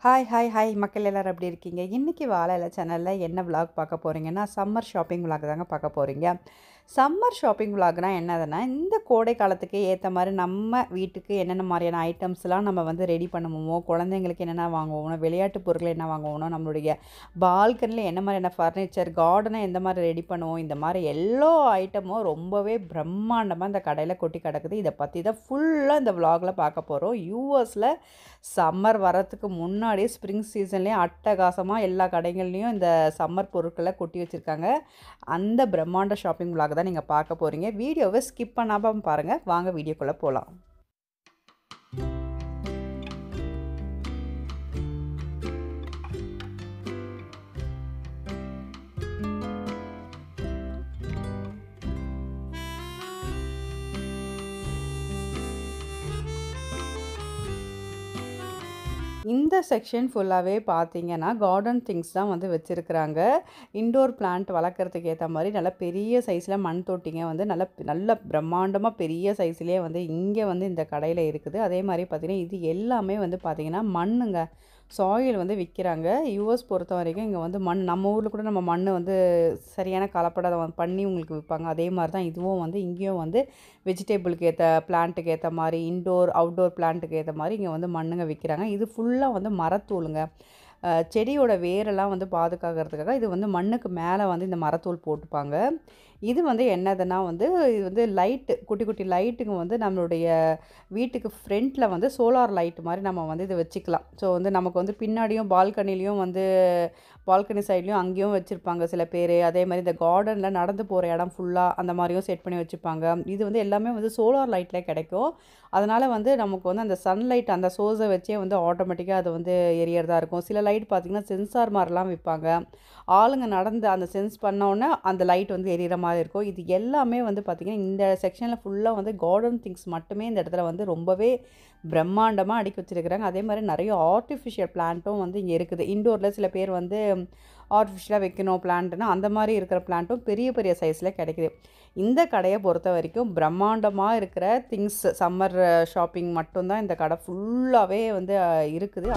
hi hi hi மக்கள் எல்லாரும் எப்படி இருக்கீங்க இன்றைக்கி வாழை இலை சேனலில் என்ன விலாக் பார்க்க போகிறீங்கன்னா சம்மர் ஷாப்பிங் விலாக் தாங்க பார்க்க போகிறீங்க சம்மர் ஷாப்பிங் விலாக்னா என்னதுன்னா இந்த கோடை காலத்துக்கு ஏற்ற மாதிரி நம்ம வீட்டுக்கு என்னென்ன மாதிரியான ஐட்டம்ஸ்லாம் நம்ம வந்து ரெடி பண்ணுவோமோ குழந்தைங்களுக்கு என்னென்ன வாங்குவோமோ விளையாட்டு பொருட்கள் என்ன வாங்குவோமோ நம்மளுடைய பால்கனியில் என்ன மாதிரியான ஃபர்னிச்சர் கார்டனை எந்த மாதிரி ரெடி பண்ணுவோம் இந்த மாதிரி எல்லா ஐட்டமும் ரொம்பவே பிரம்மாண்டமாக இந்த கடையில் கொட்டி கிடக்குது இதை பற்றி தான் ஃபுல்லாக இந்த விலாகில் பார்க்க போகிறோம் யூஎஸில் சம்மர் வரத்துக்கு முன்னாடியே ஸ்ப்ரிங் சீசன்லேயும் அட்டகாசமாக எல்லா கடைகள்லேயும் இந்த சம்மர் பொருட்களை கொட்டி வச்சுருக்காங்க அந்த பிரம்மாண்ட ஷாப்பிங் விலாக் தான் நீங்கள் பார்க்க போகிறீங்க வீடியோவை ஸ்கிப் பண்ணாமல் பாருங்கள் வாங்க வீடியோக்குள்ளே போகலாம் இந்த செக்ஷன் ஃபுல்லாகவே பார்த்தீங்கன்னா கார்டன் திங்ஸ் தான் வந்து வச்சுருக்குறாங்க இண்டோர் பிளான்ட் வளர்க்குறதுக்கு ஏற்ற மாதிரி நல்ல பெரிய சைஸில் மண் தொட்டிங்க வந்து நல்ல நல்ல பிரம்மாண்டமாக பெரிய சைஸ்லேயே வந்து இங்கே வந்து இந்த கடையில் இருக்குது அதே மாதிரி பார்த்திங்கன்னா இது எல்லாமே வந்து பார்த்திங்கன்னா மண்ணுங்க சாயில் வந்து விற்கிறாங்க யூஎஸ் பொறுத்த வரைக்கும் இங்கே வந்து மண் நம்ம ஊரில் கூட நம்ம மண் வந்து சரியான கலப்படம் வந்து பண்ணி உங்களுக்கு விற்பாங்க அதே மாதிரி தான் இதுவும் வந்து இங்கேயும் வந்து வெஜிடபிளுக்கு ஏற்ற பிளான்ட்டுக்கு ஏற்ற மாதிரி இன்டோர் அவுட்டோர் பிளான்ட்டுக்கு ஏற்ற மாதிரி இங்கே வந்து மண்ணுங்க விற்கிறாங்க இது ஃபுல்லாக வந்து மரத்தூளுங்க செடியோட வேரெல்லாம் வந்து பாதுகாக்கிறதுக்காக இது வந்து மண்ணுக்கு மேலே வந்து இந்த மரத்தூள் போட்டுப்பாங்க இது வந்து என்னதுன்னா வந்து இது வந்து லைட்டு குட்டி குட்டி லைட்டுங்க வந்து நம்மளுடைய வீட்டுக்கு ஃப்ரண்ட்டில் வந்து சோலார் லைட் மாதிரி நம்ம வந்து இதை வச்சுக்கலாம் ஸோ வந்து நமக்கு வந்து பின்னாடியும் பால்கனிலையும் வந்து பால்கனி சைட்லேயும் அங்கேயும் வச்சுருப்பாங்க சில பேர் அதே மாதிரி இந்த கார்டனில் நடந்து போகிற இடம் ஃபுல்லாக அந்த மாதிரியும் செட் பண்ணி வச்சுப்பாங்க இது வந்து எல்லாமே வந்து சோலார் லைட்டில் கிடைக்கும் அதனால் வந்து நமக்கு வந்து அந்த சன்லைட் அந்த சோர்ஸை வச்சே வந்து ஆட்டோமேட்டிக்காக அது வந்து எரியறதா இருக்கும் சில லைட் பார்த்திங்கன்னா சென்சார் மாதிரிலாம் விற்பாங்க ஆளுங்க நடந்து அந்த சென்ஸ் பண்ணோன்னே அந்த லைட் வந்து எரியிற மாதிரி இருக்கும் இது எல்லாமே வந்து பார்த்திங்கன்னா இந்த செக்ஷனில் ஃபுல்லாக வந்து கார்டன் திங்ஸ் மட்டுமே இந்த இடத்துல வந்து ரொம்பவே பிரம்மாண்டமாக அடுக்கி வச்சுருக்குறாங்க அதே மாதிரி நிறைய ஆர்டிஃபிஷியல் பிளான்ட்டும் வந்து இங்கே இருக்குது இண்டோரில் சில பேர் வந்து ஆர்டிஃபிஷியலாக வைக்கணும் பிளான்ட்டுனா அந்த மாதிரி இருக்கிற பிளான்ட்டும் பெரிய பெரிய சைஸில் கிடைக்குது இந்த கடையை பொறுத்த வரைக்கும் பிரம்மாண்டமாக இருக்கிற திங்ஸ் சம்மர் ஷாப்பிங் மட்டும்தான் இந்த கடை ஃபுல்லாகவே வந்து இருக்குது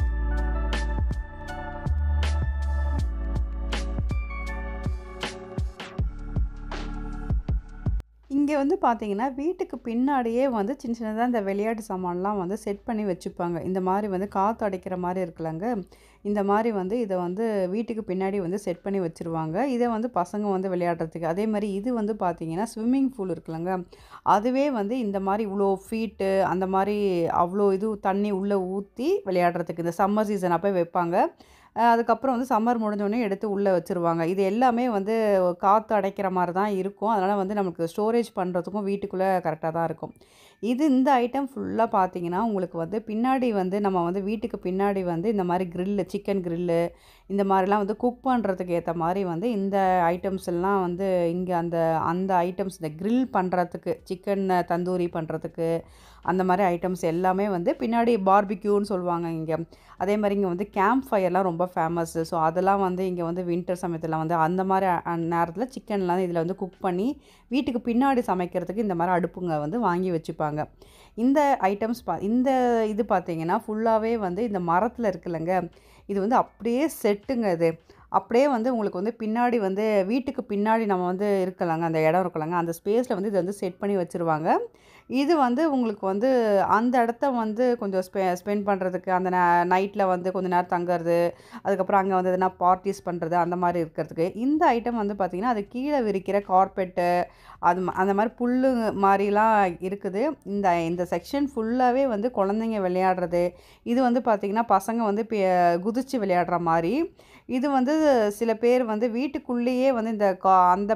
இங்கே வந்து பார்த்தீங்கன்னா வீட்டுக்கு பின்னாடியே வந்து சின்ன சின்னதாக இந்த விளையாட்டு சாமான்லாம் வந்து செட் பண்ணி வச்சுப்பாங்க இந்த மாதிரி வந்து காற்று அடைக்கிற மாதிரி இருக்குல்லங்க இந்த மாதிரி வந்து இதை வந்து வீட்டுக்கு பின்னாடி வந்து செட் பண்ணி வச்சுருவாங்க இதை வந்து பசங்க வந்து விளையாடுறதுக்கு அதே மாதிரி இது வந்து பார்த்திங்கன்னா ஸ்விம்மிங் பூல் இருக்குல்லங்க அதுவே வந்து இந்த மாதிரி இவ்வளோ ஃபீட்டு அந்த மாதிரி அவ்வளோ இது தண்ணி உள்ளே ஊற்றி விளையாடுறதுக்கு இந்த சம்மர் சீசன் அப்போ வைப்பாங்க அதுக்கப்புறம் வந்து சம்மர் முடிஞ்சோடனே எடுத்து உள்ளே வச்சுருவாங்க இது எல்லாமே வந்து காற்று அடைக்கிற மாதிரி தான் இருக்கும் அதனால் வந்து நமக்கு ஸ்டோரேஜ் பண்ணுறதுக்கும் வீட்டுக்குள்ளே கரெக்டாக தான் இருக்கும் இது இந்த ஐட்டம் ஃபுல்லாக பார்த்தீங்கன்னா உங்களுக்கு வந்து பின்னாடி வந்து நம்ம வந்து வீட்டுக்கு பின்னாடி வந்து இந்த மாதிரி க்ரில்லு சிக்கன் க்ரில்லு இந்த மாதிரிலாம் வந்து குக் பண்ணுறதுக்கு ஏற்ற மாதிரி வந்து இந்த ஐட்டம்ஸ் எல்லாம் வந்து இங்கே அந்த அந்த ஐட்டம்ஸ் இந்த க்ரில் பண்ணுறதுக்கு சிக்கன் தந்தூரி பண்ணுறதுக்கு அந்த மாதிரி ஐட்டம்ஸ் எல்லாமே வந்து பின்னாடி பார்பிக்யூன்னு சொல்லுவாங்க இங்கே அதே மாதிரி இங்கே வந்து கேம்ப் ஃபயர்லாம் ரொம்ப ஃபேமஸ்ஸு ஸோ அதெல்லாம் வந்து இங்கே வந்து வின்டர் சமயத்தில் வந்து அந்த மாதிரி நேரத்தில் சிக்கன்லாம் இதில் வந்து குக் பண்ணி வீட்டுக்கு பின்னாடி சமைக்கிறதுக்கு இந்த மாதிரி அடுப்புங்க வந்து வாங்கி வச்சுப்பாங்க இந்த ஐட்டம்ஸ் பா இந்த இது பார்த்திங்கன்னா ஃபுல்லாகவே வந்து இந்த மரத்தில் இருக்குல்லங்க இது வந்து அப்படியே செட்டுங்க இது அப்படியே வந்து உங்களுக்கு வந்து பின்னாடி வந்து வீட்டுக்கு பின்னாடி நம்ம வந்து இருக்கலாங்க அந்த இடம் இருக்கலாங்க அந்த ஸ்பேஸில் வந்து இதை வந்து செட் பண்ணி வச்சுருவாங்க இது வந்து உங்களுக்கு வந்து அந்த இடத்த வந்து கொஞ்சம் ஸ்பெ ஸ்பெண்ட் பண்ணுறதுக்கு அந்த நைட்டில் வந்து கொஞ்சம் நேரம் தங்குறது அதுக்கப்புறம் அங்கே வந்து எதுனா பார்ட்டிஸ் பண்ணுறது அந்த மாதிரி இருக்கிறதுக்கு இந்த ஐட்டம் வந்து பார்த்திங்கன்னா அது கீழே விரிக்கிற கார்பெட்டு அது அந்த மாதிரி புல் மாதிரிலாம் இருக்குது இந்த இந்த செக்ஷன் ஃபுல்லாகவே வந்து குழந்தைங்க விளையாடுறது இது வந்து பார்த்திங்கன்னா பசங்க வந்து குதித்து விளையாடுற மாதிரி இது வந்து சில பேர் வந்து வீட்டுக்குள்ளேயே வந்து இந்த கா அந்த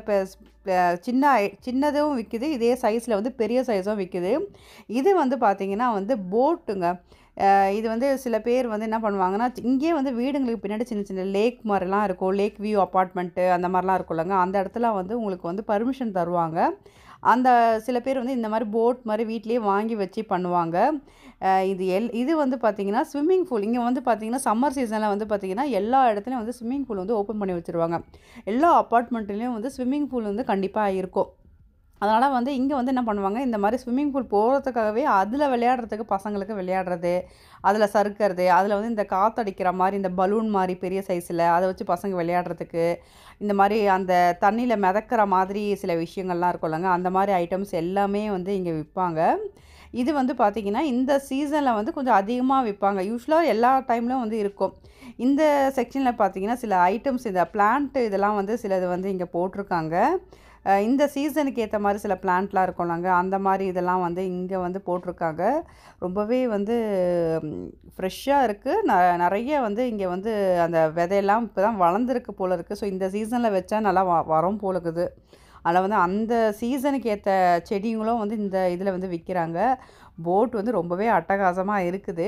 சின்ன சின்னதும் விற்கிது இதே சைஸில் வந்து பெரிய சைஸும் விற்கிது இது வந்து பார்த்திங்கன்னா வந்து போட்டுங்க இது வந்து சில பேர் வந்து என்ன பண்ணுவாங்கன்னா இங்கேயே வந்து வீடுங்களுக்கு பின்னாடி சின்ன சின்ன லேக் மாதிரிலாம் இருக்கும் லேக் வியூ அப்பார்ட்மெண்ட்டு அந்த மாதிரிலாம் இருக்கும்லங்க அந்த இடத்துல வந்து உங்களுக்கு வந்து பர்மிஷன் தருவாங்க அந்த சில பேர் வந்து இந்த மாதிரி போட் மாதிரி வீட்லேயே வாங்கி வச்சு பண்ணுவாங்க இது எல் இது வந்து பார்த்திங்கன்னா ஸ்விம்மிங் பூல் இங்கே வந்து பார்த்திங்கன்னா சம்மர் சீசனில் வந்து பார்த்திங்கன்னா எல்லா இடத்துலையும் வந்து ஸ்விம்மிங் பூல் வந்து ஓப்பன் பண்ணி வச்சுருவாங்க எல்லா அப்பார்ட்மெண்ட்லேயும் வந்து ஸ்விம்மிங் பூல் வந்து கண்டிப்பாக இருக்கும் அதனால் வந்து இங்கே வந்து என்ன பண்ணுவாங்க இந்த மாதிரி ஸ்விம்மிங் பூல் போகிறதுக்காகவே அதில் விளையாடுறதுக்கு பசங்களுக்கு விளையாடுறது அதில் சறுக்கிறது அதில் வந்து இந்த காற்றடிக்கிற மாதிரி இந்த பலூன் மாதிரி பெரிய சைஸில் அதை வச்சு பசங்க விளையாடுறதுக்கு இந்த மாதிரி அந்த தண்ணியில் மிதக்கிற மாதிரி சில விஷயங்கள்லாம் இருக்கும்லங்க அந்த மாதிரி ஐட்டம்ஸ் எல்லாமே வந்து இங்கே விற்பாங்க இது வந்து பார்த்திங்கன்னா இந்த சீசனில் வந்து கொஞ்சம் அதிகமாக விற்பாங்க யூஸ்வலாக எல்லா டைம்லையும் வந்து இருக்கும் இந்த செக்ஷனில் பார்த்தீங்கன்னா சில ஐட்டம்ஸ் இந்த பிளான்ட் இதெல்லாம் வந்து சிலது வந்து இங்கே போட்டிருக்காங்க அஹ் இந்த சீசனுக்கு ஏற்ற மாதிரி சில பிளான்ட்லாம் இருக்கும்லங்க அந்த மாதிரி இதெல்லாம் வந்து இங்கே வந்து போட்டிருக்காங்க ரொம்பவே வந்து ஃப்ரெஷ்ஷாக இருக்குது ந நிறைய வந்து இங்கே வந்து அந்த விதையெல்லாம் இப்போ தான் வளர்ந்துருக்கு போல இருக்குது ஸோ இந்த சீசனில் வச்சா நல்லா வ வரும் போல இருக்குது அதில் வந்து அந்த சீசனுக்கு ஏற்ற செடிங்களும் வந்து இந்த இதில் வந்து விற்கிறாங்க போட் வந்து ரொம்பவே அட்டகாசமாக இருக்குது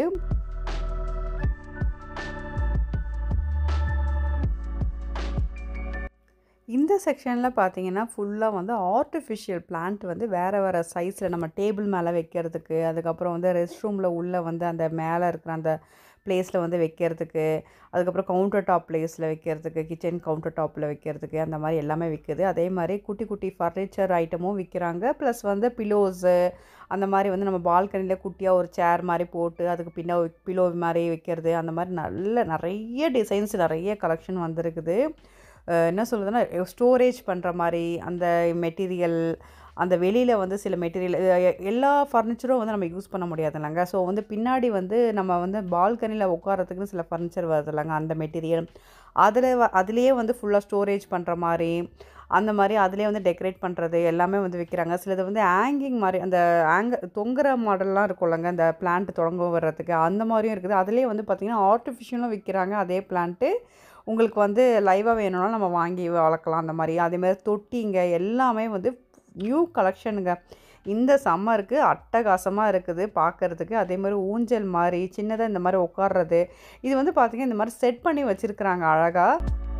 இந்த செக்ஷனில் பார்த்தீங்கன்னா ஃபுல்லாக வந்து ஆர்டிஃபிஷியல் பிளான்ட் வந்து வேறு வேறு சைஸில் நம்ம டேபிள் மேலே வைக்கிறதுக்கு அதுக்கப்புறம் வந்து ரெஸ்ட் ரூமில் உள்ளே வந்து அந்த மேலே இருக்கிற அந்த பிளேஸில் வந்து வைக்கிறதுக்கு அதுக்கப்புறம் கவுண்டர் டாப் பிளேஸில் வைக்கிறதுக்கு கிச்சன் கவுண்டர் டாப்பில் வைக்கிறதுக்கு அந்த மாதிரி எல்லாமே விற்குது அதே மாதிரி குட்டி குட்டி ஃபர்னிச்சர் ஐட்டமும் விற்கிறாங்க ப்ளஸ் வந்து பிலோஸு அந்த மாதிரி வந்து நம்ம பால்கனியில் குட்டியாக ஒரு சேர் மாதிரி போட்டு அதுக்கு பின்னா பிலோ மாதிரி வைக்கிறது அந்த மாதிரி நல்ல நிறைய டிசைன்ஸ் நிறைய கலெக்ஷன் வந்திருக்குது அஹ் என்ன சொல்கிறதுனா ஸ்டோரேஜ் பண்ணுற மாதிரி அந்த மெட்டீரியல் அந்த வெளியில் வந்து சில மெட்டீரியல் எல்லா ஃபர்னிச்சரும் வந்து நம்ம யூஸ் பண்ண முடியாது இல்லைங்க ஸோ வந்து பின்னாடி வந்து நம்ம வந்து பால்கனியில் உட்காரத்துக்குன்னு சில ஃபர்னிச்சர் வருது இல்லைங்க அந்த மெட்டீரியல் அதில் வ அதுலேயே வந்து ஃபுல்லாக ஸ்டோரேஜ் பண்ணுற மாதிரி அந்த மாதிரி அதிலே வந்து டெக்கரேட் பண்ணுறது எல்லாமே வந்து விற்கிறாங்க சிலது வந்து ஹேங்கிங் மாதிரி அந்த ஆங்க தொங்குற மாடல்லாம் இருக்கும்லங்க அந்த பிளான்ட் தொடங்க வர்றதுக்கு அந்த மாதிரியும் இருக்குது அதுலேயே வந்து பார்த்திங்கன்னா ஆர்டிஃபிஷியலும் விற்கிறாங்க அதே பிளான்ட்டு உங்களுக்கு வந்து லைவாக வேணும்னா நம்ம வாங்கி வளர்க்கலாம் அந்த மாதிரி அதேமாதிரி தொட்டிங்க எல்லாமே வந்து நியூ கலெக்ஷனுங்க இந்த சம்மருக்கு அட்டகாசமாக இருக்குது பார்க்குறதுக்கு அதே மாதிரி ஊஞ்சல் மாதிரி சின்னதாக இந்த மாதிரி உட்கார்றது இது வந்து பார்த்திங்கன்னா இந்த மாதிரி செட் பண்ணி வச்சுருக்குறாங்க அழகாக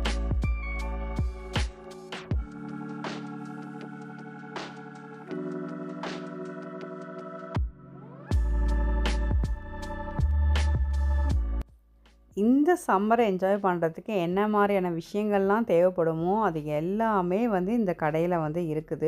இந்த சம்மரை என்ஜாய் பண்ணுறதுக்கு என்ன மாதிரியான விஷயங்கள்லாம் தேவைப்படுமோ அது எல்லாமே வந்து இந்த கடையில் வந்து இருக்குது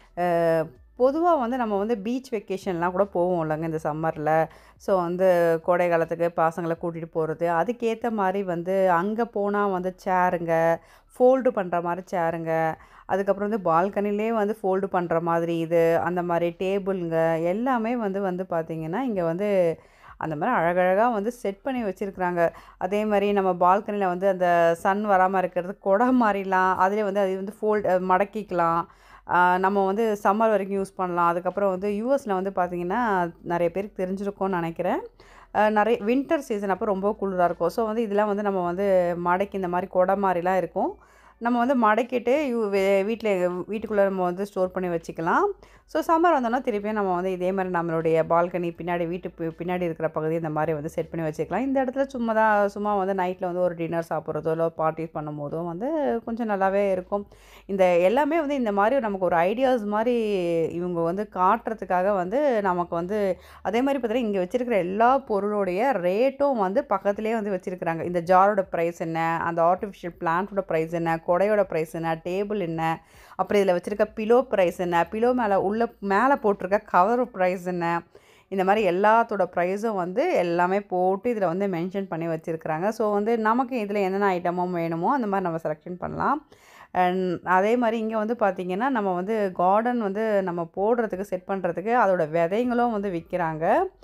பொதுவாக வந்து நம்ம வந்து பீச் வெக்கேஷன்லாம் கூட போவோம் இல்லைங்க இந்த சம்மரில் ஸோ வந்து கோடை காலத்துக்கு பசங்களை கூட்டிகிட்டு போகிறது அதுக்கேற்ற மாதிரி வந்து அங்கே போனால் வந்து சேருங்க ஃபோல்டு பண்ணுற மாதிரி சேருங்க அதுக்கப்புறம் வந்து பால்கனிலே வந்து ஃபோல்டு பண்ணுற மாதிரி இது அந்த மாதிரி டேபிளுங்க எல்லாமே வந்து வந்து பார்த்திங்கன்னா இங்கே வந்து அந்த மாதிரி அழகழகாக வந்து செட் பண்ணி வச்சுருக்குறாங்க அதே மாதிரி நம்ம பால்கனியில் வந்து அந்த சன் வராமல் இருக்கிறது குடை மாதிரிலாம் அதிலே வந்து அது வந்து ஃபோல்டு மடக்கிக்கலாம் நம்ம வந்து சம்மர் வரைக்கும் யூஸ் பண்ணலாம் அதுக்கப்புறம் வந்து யூஎஸில் வந்து பார்த்திங்கன்னா நிறைய பேருக்கு தெரிஞ்சிருக்கும்னு நினைக்கிறேன் நிறைய வின்டர் சீசன் அப்போ ரொம்ப குளிராக இருக்கும் ஸோ வந்து இதெல்லாம் வந்து நம்ம வந்து மடக்கி இந்த மாதிரி குடை மாதிரிலாம் இருக்கும் நம்ம வந்து மடக்கிட்டு யூ வீட்டில் வீட்டுக்குள்ளே நம்ம வந்து ஸ்டோர் பண்ணி வச்சுக்கலாம் ஸோ சம்மர் வந்தோன்னா திருப்பியும் நம்ம வந்து இதே மாதிரி நம்மளுடைய பால்கனி பின்னாடி வீட்டு பி- பின்னாடி இருக்கிற பகுதி இந்த மாதிரி வந்து செட் பண்ணி வச்சுக்கலாம் இந்த இடத்துல சும்மா தான் சும்மா வந்து நைட்டில் வந்து ஒரு டின்னர் சாப்பிட்றதோ இல்லை பார்ட்டிஸ் பண்ணும்போதோ வந்து கொஞ்சம் நல்லாவே இருக்கும் இந்த எல்லாமே வந்து இந்த மாதிரி நமக்கு ஒரு ஐடியாஸ் மாதிரி இவங்க வந்து காட்டுறதுக்காக வந்து நமக்கு வந்து அதே மாதிரி பார்த்தீங்கன்னா இங்கே வச்சிருக்கிற எல்லா பொருளுடைய ரேட்டும் வந்து பக்கத்துலேயே வந்து வச்சுருக்குறாங்க இந்த ஜாரோட ப்ரைஸ் என்ன அந்த ஆர்டிஃபிஷியல் பிளான்ட்டோட ப்ரைஸ் என்ன கொடையோட ப்ரைஸ் என்ன டேபிள் என்ன அப்புறம் இதில் வச்சுருக்க பிலோ ப்ரைஸ் என்ன பிலோ மேலே உள்ள மேலே போட்டிருக்க கவர் ப்ரைஸ் என்ன இந்த மாதிரி எல்லாத்தோட ப்ரைஸும் வந்து எல்லாமே போட்டு இதில் வந்து மென்ஷன் பண்ணி வச்சுருக்குறாங்க ஸோ வந்து நமக்கு இதில் என்னென்ன ஐட்டமும் வேணுமோ அந்த மாதிரி நம்ம செலெக்ஷன் பண்ணலாம் அண்ட் அதே மாதிரி இங்கே வந்து பார்த்திங்கன்னா நம்ம வந்து கார்டன் வந்து நம்ம போடுறதுக்கு செட் பண்ணுறதுக்கு அதோட விதைங்களும் வந்து விற்கிறாங்க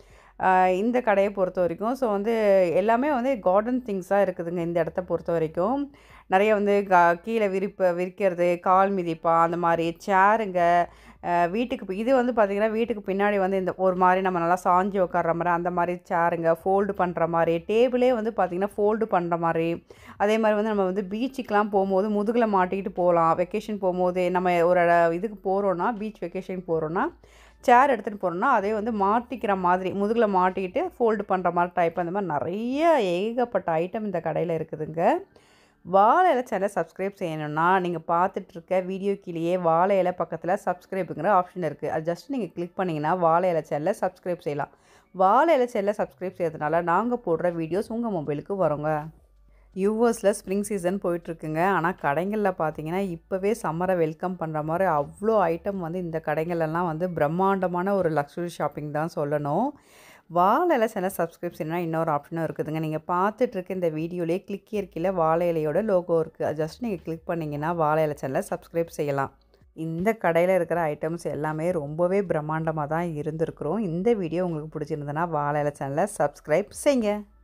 ஆஹ் இந்த கடையை பொறுத்த வரைக்கும் ஸோ வந்து எல்லாமே வந்து கார்டன் திங்ஸாக இருக்குதுங்க இந்த இடத்த பொறுத்த வரைக்கும் நிறைய வந்து கா கீழே விரிப்ப விரிக்கிறது கால் மிதிப்பா அந்த மாதிரி சேருங்க ஆஹ் வீட்டுக்கு பி- இது வந்து பார்த்திங்கன்னா வீட்டுக்கு பின்னாடி வந்து இந்த ஒரு மாதிரி நம்ம நல்லா சாஞ்சு உட்கார்ற மாதிரி அந்த மாதிரி சேருங்க ஃபோல்டு பண்ணுற மாதிரி டேபிளே வந்து பார்த்திங்கன்னா ஃபோல்டு பண்ணுற மாதிரி அதே மாதிரி வந்து நம்ம வந்து பீச்சுக்கெலாம் போகும்போது முதுகில் மாட்டிக்கிட்டு போகலாம் வெக்கேஷன் போகும்போது நம்ம ஒரு இட- இதுக்கு போகிறோன்னா பீச் வெக்கேஷன் போகிறோன்னா சேர் எடுத்துகிட்டு போகிறோன்னா அதே வந்து மாட்டிக்கிற மாதிரி முதுகில் மாட்டிக்கிட்டு ஃபோல்டு பண்ணுற மாதிரி டைப் அந்த மாதிரி நிறைய ஏகப்பட்ட ஐட்டம் இந்த கடையில் இருக்குதுங்க வாழை இலை சேனலை சப்ஸ்கிரைப் செய்யணும்னா நீங்கள் பார்த்துட்டு இருக்க வீடியோ கீழேயே வாழை இலை பக்கத்தில் சப்ஸ்கிரைபுங்கிற ஆப்ஷன் இருக்குது அது ஜஸ்ட் நீங்கள் கிளிக் பண்ணிங்கன்னா வாழை இலை சேனலை சப்ஸ்கிரைப் செய்யலாம் வாழை இலை சேனலை சப்ஸ்கிரைப் செய்யறதுனால நாங்கள் போடுற வீடியோஸ் உங்கள் மொபைலுக்கு வருங்க யூஎஸில் ஸ்ப்ரிங் சீசன் போயிட்டுருக்குங்க ஆனால் கடைகளில் பார்த்தீங்கன்னா இப்போவே சம்மரை வெல்கம் பண்ணுற மாதிரி அவ்வளோ ஐட்டம் வந்து இந்த கடைகளெல்லாம் வந்து பிரம்மாண்டமான ஒரு லக்ஸுரி ஷாப்பிங் தான் சொல்லணும் வாழை இலை சில சப்ஸ்கிரிப்ஷன்னா இன்னொரு ஆப்ஷனும் இருக்குதுங்க நீங்கள் பார்த்துட்டு இருக்க இந்த வீடியோலேயே கிளிக் இருக்கையில் வாழை இலையோட லோகோ இருக்குது அது ஜஸ்ட் நீங்கள் கிளிக் பண்ணிங்கன்னா வாழை இலை சேனலை சப்ஸ்கிரைப் செய்யலாம் இந்த கடையில் இருக்கிற ஐட்டம்ஸ் எல்லாமே ரொம்பவே பிரம்மாண்டமாக தான் இருந்திருக்கிறோம் இந்த வீடியோ உங்களுக்கு பிடிச்சிருந்ததுன்னா வாழை இலை சேனலை சப்ஸ்கிரைப் செய்யுங்க